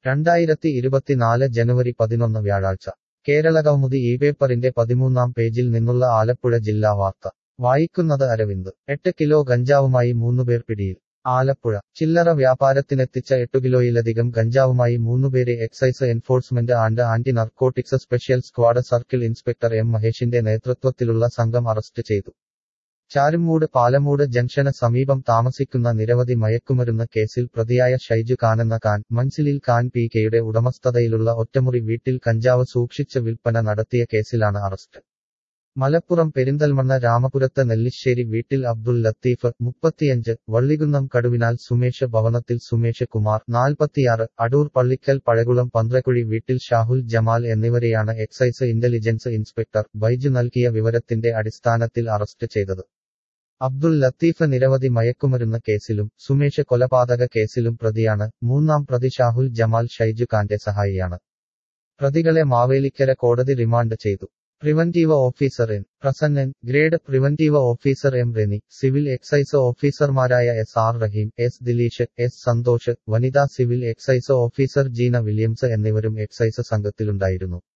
രണ്ടായിരത്തി ഇരുപത്തിനാല് ജനുവരി പതിനൊന്ന് വ്യാഴാഴ്ച കേരളകൗമുദി ഈ പേപ്പറിന്റെ പതിമൂന്നാം പേജിൽ നിന്നുള്ള ആലപ്പുഴ ജില്ലാ വാർത്ത വായിക്കുന്നത് അരവിന്ദ് എട്ട് കിലോ ഗഞ്ചാവുമായി മൂന്നുപേർ പിടിയിൽ ആലപ്പുഴ ചില്ലറ വ്യാപാരത്തിനെത്തിച്ച എട്ടു കിലോയിലധികം ഗഞ്ചാവുമായി മൂന്നുപേരെ excise enforcement and anti narcotics special squad circle inspector M മഹേഷിന്റെ നേതൃത്വത്തിലുള്ള സംഘം അറസ്റ്റ് ചെയ്തു ചാരുമൂട് പാലമൂട് ജംഗ്ഷന് സമീപം താമസിക്കുന്ന നിരവധി മയക്കുമരുന്ന് കേസിൽ പ്രതിയായ ഷൈജു ഖാനെന്ന ഖാൻ മൻസിലിൽ ഖാൻ പി കെയുടെ ഉടമസ്ഥതയിലുള്ള ഒറ്റമുറി വീട്ടിൽ കഞ്ചാവ് സൂക്ഷിച്ച് വിൽപ്പന നടത്തിയ കേസിലാണ് അറസ്റ്റ് മലപ്പുറം പെരിന്തൽമണ്ണ രാമപുരത്ത് നെല്ലിശ്ശേരി വീട്ടിൽ അബ്ദുൽ ലത്തീഫ് മുപ്പത്തിയഞ്ച് വള്ളികുന്നം കടുവിനാൽ സുമേഷ് ഭവനത്തിൽ സുമേഷ് കുമാർ നാൽപ്പത്തിയാറ് അടൂർ പള്ളിക്കൽ പഴകുളം പന്ത്രക്കുഴി വീട്ടിൽ ഷാഹുൽ ജമാൽ എന്നിവരെയാണ് എക്സൈസ് ഇന്റലിജൻസ് ഇൻസ്പെക്ടർ ബൈജു നൽകിയ വിവരത്തിന്റെ അടിസ്ഥാനത്തിൽ അറസ്റ്റ് ചെയ്തത് അബ്ദുൽ ലത്തീഫ് നിരവധി മയക്കുമരുന്ന് കേസിലും സുമേഷ് കൊലപാതക കേസിലും പ്രതിയാണ് മൂന്നാം പ്രതി ഷാഹുൽ ജമാൽ ഷൈജു ഖാന്റെ സഹായിയാണ് പ്രതികളെ മാവേലിക്കര കോടതി റിമാൻഡ് ചെയ്തു preventive officer N Prasannan grade preventive officer M Reni civil excise ഓഫീസർമാരായ S R Raheem S Dileesh S Santhosh വനിതാ civil excise officer Jeena Williams എന്നിവരും എക്സൈസ് സംഘത്തിലുണ്ടായിരുന്നു